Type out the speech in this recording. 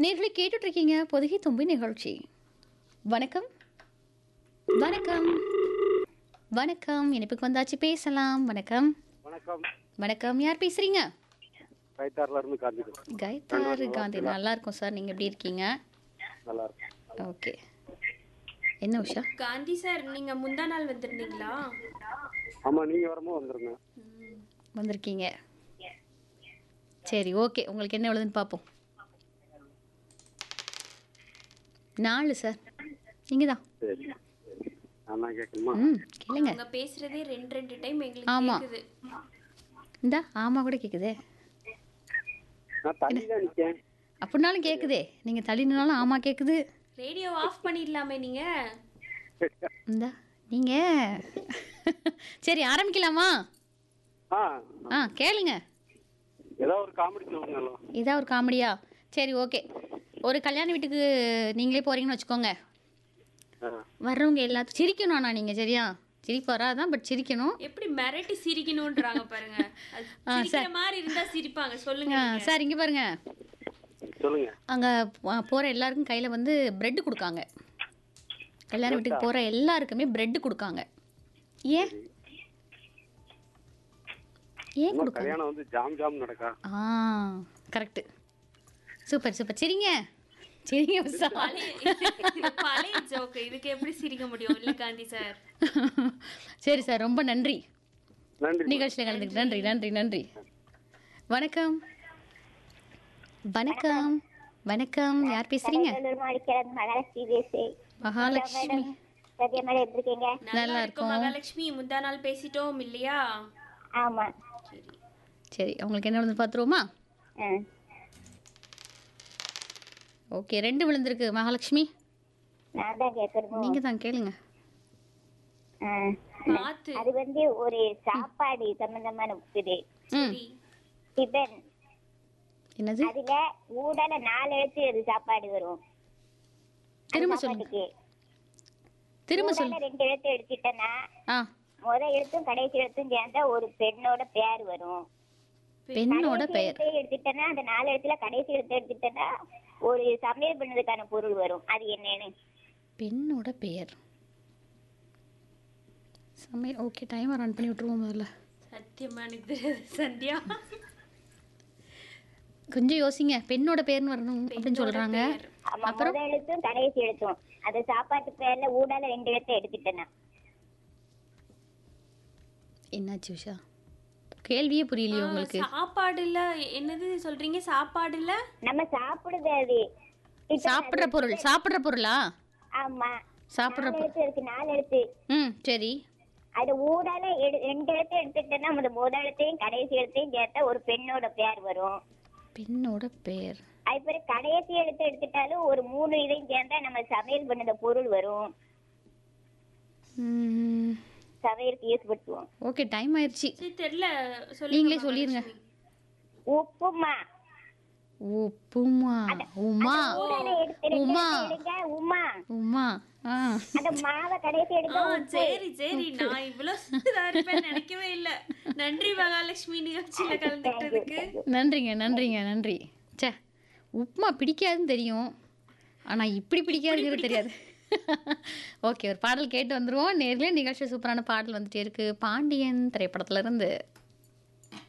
நேர்களை கேட்டுட்டு இருக்கீங்க பொதுகை தும்பி நிகழ்ச்சி வணக்கம் வணக்கம் வணக்கம் இனிப்புக்கு வந்தாச்சு பேசலாம் வணக்கம் வணக்கம் வணக்கம் யார் பேசுறீங்க கைத்தாரில் இருந்து காந்தி பேசுறேன். கைத்தாறு காந்தி நல்லா இருக்கும் சார் நீங்க எப்படி இருக்கீங்க நல்லா இருக்கும் ஓகே என்ன உஷா காந்தி சார் நீங்க முந்தா நாள் வந்திருந்தீங்களா ஆமா நீங்க வரும்போது வந்துருங்க வந்திருக்கீங்க சரி ஓகே உங்களுக்கு என்ன எழுதுன்னு பார்ப்போம் நாலு சார் நீங்கள் தான் சரி நான் தான் கேட்கணுமா ம் கேளுங்க அவங்க பேசுறதே ரெண்டு ரெண்டு டைம் எங்களுக்கு ஆமா. கேக்குது இந்தா ஆமாம் கூட கேட்குதே நான் தள்ளி தான் நிற்கேன் அப்படின்னாலும் கேட்குதே நீங்கள் தள்ளினாலும் ஆமாம் கேட்குது ரேடியோ ஆஃப் பண்ணிடலாமே நீங்க இந்தா நீங்கள் சரி ஆரம்பிக்கலாமா ஆ ஆ கேளுங்க ஏதோ ஒரு காமெடி சொல்லுங்களோ இதா ஒரு காமெடியா சரி ஓகே ஒரு கல்யாண வீட்டுக்கு நீங்களே போகிறீங்கன்னு வச்சுக்கோங்க வர்றவங்க எல்லாத்துக்கும் சிரிக்கணும் ஆனால் நீங்கள் சரியா சிரிப்பு வராதான் பட் சிரிக்கணும் எப்படி மிரட்டி சிரிக்கணும்ன்றாங்க பாருங்க அது சிரிக்கிற மாதிரி இருந்தா சிரிப்பாங்க சொல்லுங்க ஆ, சார் இங்கே பாருங்க சொல்லுங்க அங்கே போகிற எல்லாருக்கும் கையில் வந்து பிரெட் கொடுக்காங்க கல்யாண வீட்டுக்கு போகிற எல்லாருக்குமே பிரெட் கொடுக்காங்க ஏன் ஏன் இன்னும் கொடுக்காங்க கல்யாணம் வந்து ஜாம் ஜாம் நடக்கா ஆ கரெக்டு சூப்பர் சூப்பர் சிரிங்க சிரிங்க உஷா. பழைய இது பழைய ஜோக்கு இதுக்கு எப்படி சிரிக்க முடியும் இல்ல காந்தி சார் சரி சார் ரொம்ப நன்றி நன்றி நிகழ்ச்சியில் கலந்துக்கு நன்றி நன்றி நன்றி வணக்கம் வணக்கம் வணக்கம் யார் பேசுறீங்க மாடிக்கிறது மகாலட்சுமி பேசு மகாலட்சுமி சத்யா மேடம் எப்படி இருக்கீங்க நல்லா இருக்கும் மகாலட்சுமி முந்தா நாள் பேசிட்டோம் இல்லையா ஆமா சரி உங்களுக்கு என்ன விழுந்து பார்த்துருவோமா ஆ. ஓகே ரெண்டு விழுந்திருக்கு மகாலட்சுமி நான் தான் கேட்கணும் நீங்கள் தான் கேளுங்க பார்த்து அது வந்து ஒரு சாப்பாடு சம்பந்தமான இது ம் சரி டிபன் என்னது அதுல ஊடல நாலு எழுத்து அது சாப்பாடு வரும் திரும்ப சொல்லுங்க சாப்பாட்டுக்கு திரும்ப ஊடால சொல்லுங்க ரெண்டு எழுத்து எடுத்துட்டேன்னா ஆ முத எழுத்தும் கடைசி எழுத்தும் சேர்ந்தா ஒரு பெண்ணோட பேர் வரும் பெண்ணோட கடைசி பெயர் எழுத்தை எடுத்துட்டேன்னா அந்த நாலு எழுத்துல கடைசி எழுத்து எடுத்துட்டேன்னா ஒரு சமையல் பண்ணதுக்கான பொருள் வரும் அது என்னன்னு பெண்ணோட பெயர் சமையல் ஓகே டைமர் ஆன் பண்ணி விட்டுருவோம் முதல்ல சத்தியமா எனக்கு தெரியாது சந்தியா கொஞ்சம் யோசிங்க பெண்ணோட பேர்னு வரணும் அப்படின்னு சொல்றாங்க ஆமா முத எழுத்தும் கடைசி எழுத்தும் அந்த சாப்பாட்டு பேர்ல ஊடால ரெண்டு எழுத்தை எடுத்துட்டேன்னா என்னாச்சு உஷா கேள்வியே புரியலையே உங்களுக்கு சாப்பாடு இல்ல என்னது சொல்றீங்க சாப்பாடு இல்ல நம்ம சாப்பிடுது அது இப்ப சாப்பிட்ற பொருள் சாப்பிட்ற பொருளா ஆமா சாப்பிட்ற நாலு பொருள் எழுத்து இருக்கு நாலு எழுத்து ம் சரி அது ஊடால எடு- ரெண்டு எழுத்து எடுத்துட்டேன்னா அந்த முத எழுத்தையும் கடைசி எழுத்தையும் சேர்த்தா ஒரு பெண்ணோட பேர் வரும் பெண்ணோட பெயர் அது பிறகு கடைசி எழுத்து எடுத்துட்டாலும் ஒரு மூணு இதையும் சேர்ந்தா நம்ம சமையல் பண்ணத பொருள் வரும் ம், சமையலுக்கு யூஸ் படுத்துவோம் ஓகே டைம் ஆயிடுச்சு சரி தெரியல சொல்லுங்க நீங்களே சொல்லிருங்க உப்புமா உப்புமா உமா ஊடால எடுத்து ரெண்டு உமா எழுத்து எடுங்க உமா உமா ஆ அந்த மாவை கடைசி எடுங்க ஆ சரி சரி நான் இவ்வளவு இதா இருப்பேன்னு நினைக்கவே இல்ல நன்றி மகாலட்சுமி நிகழ்ச்சியில கலந்துக்கிட்டதுக்கு நன்றிங்க நன்றிங்க நன்றி ச்சே உப்புமா பிடிக்காதுன்னு தெரியும் ஆனால் இப்படி பிடிக்காதுங்கிறது தெரியாது ஓகே ஒரு பாடல் கேட்டு வந்துருவோம் நேர்ல நிகழ்ச்சி சூப்பரான பாடல் வந்துட்டே இருக்கு பாண்டியன் திரைப்படத்துல இருந்து